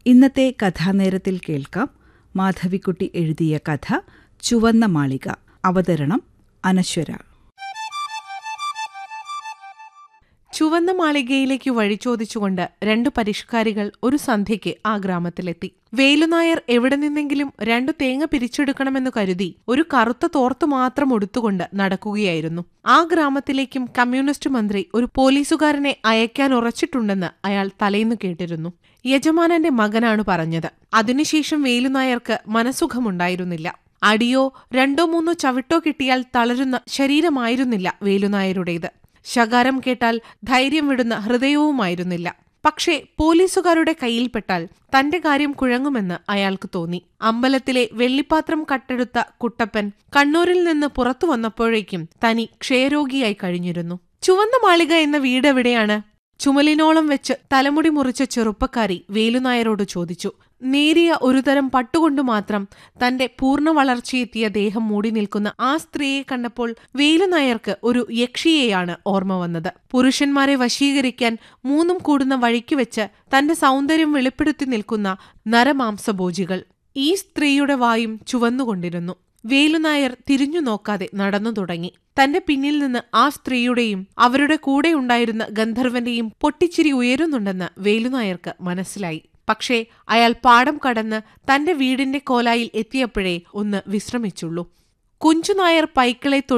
ഇന്നത്തെ കഥാനേരത്തിൽ കേൾക്കാം മാധവിക്കുട്ടി എഴുതിയ കഥ ചുവന്ന മാളിക അവതരണം അനശ്വര ചുവന്ന മാളികയിലേക്ക് വഴി ചോദിച്ചുകൊണ്ട് രണ്ടു പരിഷ്കാരികൾ ഒരു സന്ധ്യയ്ക്ക് ആ ഗ്രാമത്തിലെത്തി വേലുനായർ എവിടെ നിന്നെങ്കിലും രണ്ടു തേങ്ങ പിരിച്ചെടുക്കണമെന്നു കരുതി ഒരു കറുത്ത തോർത്തു മാത്രം ഉടുത്തുകൊണ്ട് നടക്കുകയായിരുന്നു ആ ഗ്രാമത്തിലേക്കും കമ്മ്യൂണിസ്റ്റ് മന്ത്രി ഒരു പോലീസുകാരനെ അയക്കാൻ ഉറച്ചിട്ടുണ്ടെന്ന് അയാൾ തലേന്നു കേട്ടിരുന്നു യജമാനന്റെ മകനാണ് പറഞ്ഞത് അതിനുശേഷം വേലുനായർക്ക് മനസുഖമുണ്ടായിരുന്നില്ല അടിയോ രണ്ടോ മൂന്നോ ചവിട്ടോ കിട്ടിയാൽ തളരുന്ന ശരീരമായിരുന്നില്ല വേലുനായരുടേത് ശകാരം കേട്ടാൽ ധൈര്യം വിടുന്ന ഹൃദയവുമായിരുന്നില്ല പക്ഷേ പോലീസുകാരുടെ കയ്യിൽപ്പെട്ടാൽ തന്റെ കാര്യം കുഴങ്ങുമെന്ന് അയാൾക്ക് തോന്നി അമ്പലത്തിലെ വെള്ളിപ്പാത്രം കട്ടെടുത്ത കുട്ടപ്പൻ കണ്ണൂരിൽ നിന്ന് പുറത്തു വന്നപ്പോഴേക്കും തനി ക്ഷയരോഗിയായി കഴിഞ്ഞിരുന്നു ചുവന്ന മാളിക എന്ന വീടെവിടെയാണ് ചുമലിനോളം വെച്ച് തലമുടി മുറിച്ച ചെറുപ്പക്കാരി വേലുനായരോട് ചോദിച്ചു നേരിയ ഒരുതരം പട്ടുകൊണ്ടു മാത്രം തന്റെ പൂർണ്ണ വളർച്ചയെത്തിയ ദേഹം മൂടി നിൽക്കുന്ന ആ സ്ത്രീയെ കണ്ടപ്പോൾ വേലുനായർക്ക് ഒരു യക്ഷിയെയാണ് ഓർമ്മ വന്നത് പുരുഷന്മാരെ വശീകരിക്കാൻ മൂന്നും കൂടുന്ന വഴിക്ക് വെച്ച് തന്റെ സൗന്ദര്യം വെളിപ്പെടുത്തി നിൽക്കുന്ന നരമാംസഭോജികൾ ഈ സ്ത്രീയുടെ വായും ചുവന്നുകൊണ്ടിരുന്നു വേലുനായർ തിരിഞ്ഞു നോക്കാതെ നടന്നു തുടങ്ങി തന്റെ പിന്നിൽ നിന്ന് ആ സ്ത്രീയുടെയും അവരുടെ കൂടെയുണ്ടായിരുന്ന ഗന്ധർവന്റെയും പൊട്ടിച്ചിരി ഉയരുന്നുണ്ടെന്ന് വേലുനായർക്ക് മനസ്സിലായി പക്ഷേ അയാൾ പാടം കടന്ന് തന്റെ വീടിന്റെ കോലായിൽ എത്തിയപ്പോഴേ ഒന്ന് വിശ്രമിച്ചുള്ളൂ കുഞ്ചുനായർ പൈക്കളെ